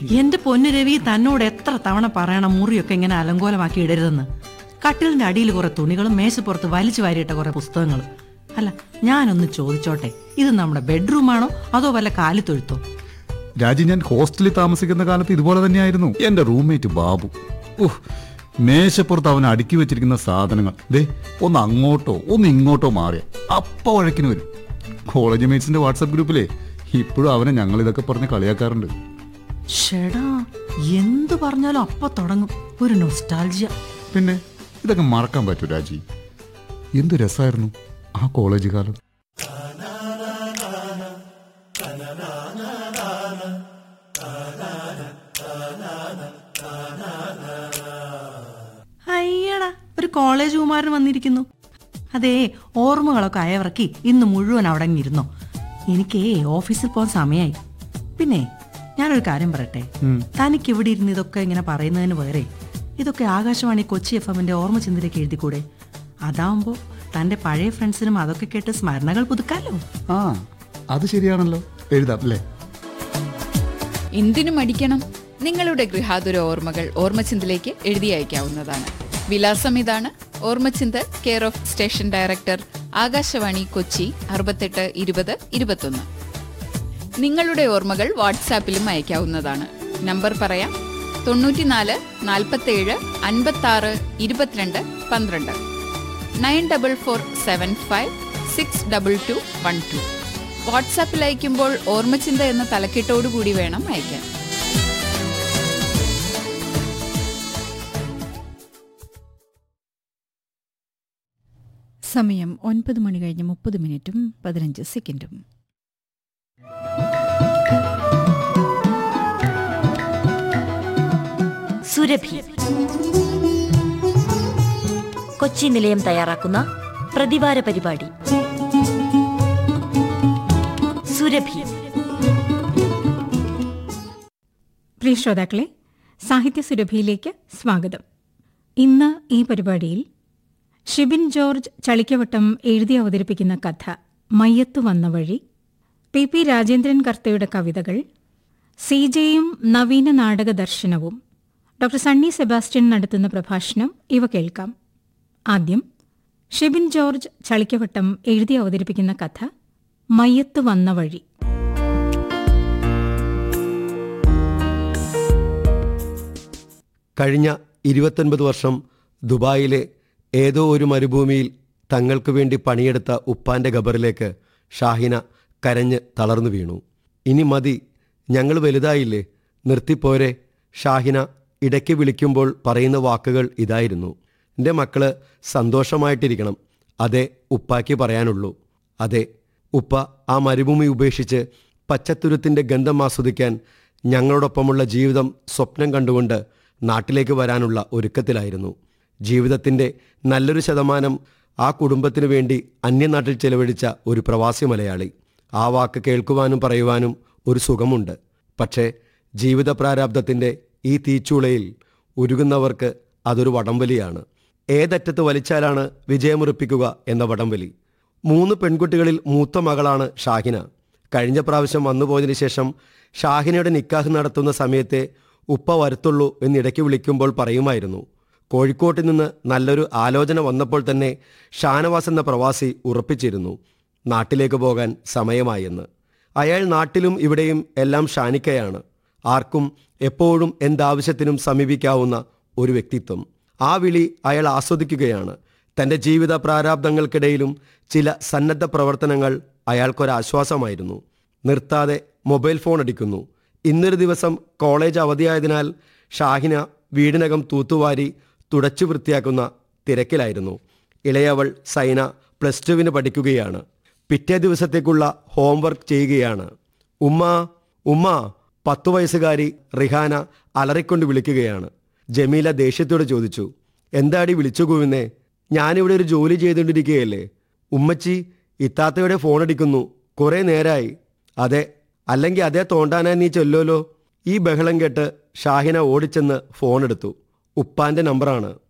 എന്റെ പൊന്നു രവി തന്നോട് എത്ര തവണ പറയണം മുറിയൊക്കെ ഇങ്ങനെ അലങ്കോലമാക്കി ഇടരുതെന്ന് കട്ടിലിന്റെ അടിയിൽ കുറെ തുണികളും മേശപ്പുറത്ത് വലിച്ചു വാരിയിട്ട കുറെ പുസ്തകങ്ങളും അല്ല ഞാനൊന്ന് ചോദിച്ചോട്ടെ ഇത് നമ്മുടെ ബെഡ്റൂമാണോ അതോ വല്ല കാലിത്തൊഴുത്തോ രാജി ഞാൻ ഹോസ്റ്റലിൽ താമസിക്കുന്ന കാലത്ത് ഇതുപോലെ തന്നെയായിരുന്നു എന്റെ റൂംമേറ്റ് ബാബു ഉഹ് മേശപ്പുറത്ത് അവൻ അടുക്കി വെച്ചിരിക്കുന്ന സാധനങ്ങൾ ദേ ഒന്ന് അങ്ങോട്ടോ ഒന്ന് ഇങ്ങോട്ടോ മാറിയ അപ്പ വഴക്കിന് വരും കോളേജ് മേറ്റ്സിന്റെ വാട്സാപ്പ് ഗ്രൂപ്പിലെ ഇപ്പോഴും അവനെ ഞങ്ങൾ ഇതൊക്കെ പറഞ്ഞ് കളിയാക്കാറുണ്ട് ഷെടാ എന്തു പറഞ്ഞാലും അപ്പൊ തുടങ്ങും ഒരു നൊസ്റ്റാൾജിയ പിന്നെ ഇതൊക്കെ മറക്കാൻ പറ്റൂ രാജി എന്ത് രസമായിരുന്നു ആ കോളേജ് കാലം അയ്യടാ ഒരു കോളേജ് കുമാരൻ വന്നിരിക്കുന്നു അതേ ഓർമ്മകളൊക്കെ അയവിറക്കി ഇന്ന് മുഴുവൻ അവിടെ അങ്ങ് ഇരുന്നോ എനിക്കേ ഓഫീസിൽ പോകാൻ സമയമായി പിന്നെ ഞാനൊരു കാര്യം പറയട്ടെ തനിക്ക് ഇവിടെ ഇരുന്ന് ഇതൊക്കെ ഇങ്ങനെ പറയുന്നതിന് പകരെ ഇതൊക്കെ ആകാശവാണി കൊച്ചി എഫ് എമ്മിന്റെ ഓർമ്മ ചിന്തയിലേക്ക് എഴുതിക്കൂടെ അതാവുമ്പോ തന്റെ പഴയ ഫ്രണ്ട്സിനും അതൊക്കെ കേട്ട് സ്മരണകൾ പുതുക്കാലോ ആ അത് ശരിയാണല്ലോ എഴുതാം അല്ലേ എന്തിനു മടിക്കണം നിങ്ങളുടെ ഗൃഹാതുര ഓർമ്മകൾ ഓർമ്മച്ചിന്തിലേക്ക് എഴുതി അയക്കാവുന്നതാണ് വിലാസം ഇതാണ് ഓർമ്മച്ചിന്ത് care of station director Akashvani Kochi അറുപത്തെട്ട് ഇരുപത് ഇരുപത്തൊന്ന് നിങ്ങളുടെ ഓർമ്മകൾ വാട്സാപ്പിലും അയക്കാവുന്നതാണ് നമ്പർ പറയാം തൊണ്ണൂറ്റിനാല് നാൽപ്പത്തേഴ് അൻപത്തി ആറ് ഇരുപത്തിരണ്ട് പന്ത്രണ്ട് nine double four seven five six double two one two വാട്സാപ്പിൽ അയക്കുമ്പോൾ ഓർമ്മച്ചിന്ത എന്ന തലക്കെട്ടോടുകൂടി വേണം അയക്കാൻ സമയം ഒൻപത് മണി കഴിഞ്ഞ് മുപ്പത് മിനിറ്റും പതിനഞ്ച് സെക്കൻഡും സുരഭി കൊച്ചി നിലയം തയ്യാറാക്കുന്ന പ്രതിവാര പരിപാടി സുരഭി പ്രിയ ശ്രോതാക്കളെ സാഹിത്യ സുരഭിയിലേക്ക് സ്വാഗതം ഇന്ന് ഈ പരിപാടിയിൽ ഷിബിൻ ജോർജ് ചളിക്കവട്ടം എഴുതി അവതരിപ്പിക്കുന്ന കഥ മയ്യത്തു വന്ന വഴി പി പി രാജേന്ദ്രൻ കർത്തയുടെ കവിതകൾ സി ജെയും നവീന നാടക ദർശനവും ഡോക്ടർ സണ്ണി സെബാസ്റ്റ്യൻ നടത്തുന്ന പ്രഭാഷണം ഇവ കേൾക്കാം ആദ്യം ഷിബിൻ ജോർജ് ചളിക്കവട്ടം എഴുതി അവതരിപ്പിക്കുന്ന കഥ മയ്യത്തു വന്ന വഴി കഴിഞ്ഞ ഇരുപത്തൊൻപത് വർഷം ദുബായിലെ ഏതോ ഒരു മരുഭൂമിയിൽ തങ്ങൾക്ക് വേണ്ടി പണിയെടുത്ത ഉപ്പാന്റെ ഖബറിലേക്ക് ഷാഹിന കരഞ്ഞ് തളർന്നു വീണു ഇനി മതി ഞങ്ങൾ വലുതായില്ലേ നിർത്തിപ്പോരെ ഷാഹിന ഇടയ്ക്ക് വിളിക്കുമ്പോൾ പറയുന്ന വാക്കുകൾ ഇതായിരുന്നു എൻ്റെ മക്കള് സന്തോഷമായിട്ടിരിക്കണം അതേ ഉപ്പാക്ക് പറയാനുള്ളൂ അതെ ഉപ്പ ആ മരുഭൂമി ഉപേക്ഷിച്ച് പച്ചത്തുരുത്തിൻ്റെ ഗന്ധം ആസ്വദിക്കാൻ ഞങ്ങളോടൊപ്പമുള്ള ജീവിതം സ്വപ്നം കണ്ടുകൊണ്ട് നാട്ടിലേക്ക് വരാനുള്ള ഒരുക്കത്തിലായിരുന്നു ജീവിതത്തിൻ്റെ നല്ലൊരു ശതമാനം ആ കുടുംബത്തിനു വേണ്ടി അന്യനാട്ടിൽ ചെലവഴിച്ച ഒരു പ്രവാസി മലയാളി ആ വാക്ക് കേൾക്കുവാനും പറയുവാനും ഒരു സുഖമുണ്ട് പക്ഷേ ജീവിത പ്രാരാബ്ദത്തിൻ്റെ ഈ തീച്ചൂളയിൽ ഉരുകുന്നവർക്ക് അതൊരു വടംവലിയാണ് ഏതറ്റത്ത് വലിച്ചാലാണ് വിജയമുറപ്പിക്കുക എന്ന വടംവലി മൂന്ന് പെൺകുട്ടികളിൽ മൂത്ത മകളാണ് ഷാഹിന കഴിഞ്ഞ പ്രാവശ്യം വന്നുപോയതിനു ശേഷം ഷാഹിനയുടെ നിക്കാഹ് നടത്തുന്ന സമയത്തെ ഉപ്പ വരത്തുള്ളൂ എന്നിടയ്ക്ക് വിളിക്കുമ്പോൾ പറയുമായിരുന്നു കോഴിക്കോട്ട് നിന്ന് നല്ലൊരു ആലോചന വന്നപ്പോൾ തന്നെ ഷാനവാസ് എന്ന പ്രവാസി ഉറപ്പിച്ചിരുന്നു നാട്ടിലേക്ക് പോകാൻ സമയമായെന്ന് അയാൾ നാട്ടിലും ഇവിടെയും എല്ലാം ഷാനിക്കയാണ് ആർക്കും എപ്പോഴും എന്താവശ്യത്തിനും സമീപിക്കാവുന്ന ഒരു വ്യക്തിത്വം ആ വിളി അയാൾ ആസ്വദിക്കുകയാണ് തൻ്റെ ജീവിത പ്രാരാബ്ദങ്ങൾക്കിടയിലും ചില സന്നദ്ധ പ്രവർത്തനങ്ങൾ അയാൾക്കൊരാശ്വാസമായിരുന്നു നിർത്താതെ മൊബൈൽ ഫോൺ അടിക്കുന്നു ഇന്നൊരു ദിവസം കോളേജ് അവധിയായതിനാൽ ഷാഹിന വീടിനകം തൂത്തുവാരി തുടച്ചു വൃത്തിയാക്കുന്ന തിരക്കിലായിരുന്നു ഇളയവൾ സൈന പ്ലസ് ടുവിന് പഠിക്കുകയാണ് പിറ്റേ ദിവസത്തേക്കുള്ള ഹോംവർക്ക് ചെയ്യുകയാണ് ഉമ്മ ഉമ്മ പത്തു വയസ്സുകാരി റിഹാന അലറിക്കൊണ്ട് വിളിക്കുകയാണ് ജമീല ദേഷ്യത്തോട് ചോദിച്ചു എന്താടി വിളിച്ചു കൂവുന്നേ ഞാനിവിടെ ഒരു ജോലി ചെയ്തുകൊണ്ടിരിക്കുകയല്ലേ ഉമ്മച്ചി ഇത്താത്തയുടെ ഫോൺ അടിക്കുന്നു കുറേ നേരായി അതെ അല്ലെങ്കിൽ അതേ തോണ്ടാനാ നീ ചെല്ലോലോ ഈ ബഹളം കേട്ട് ഷാഹിന ഓടിച്ചെന്ന് ഫോൺ എടുത്തു ഉപ്പാന്റെ നമ്പറാണ്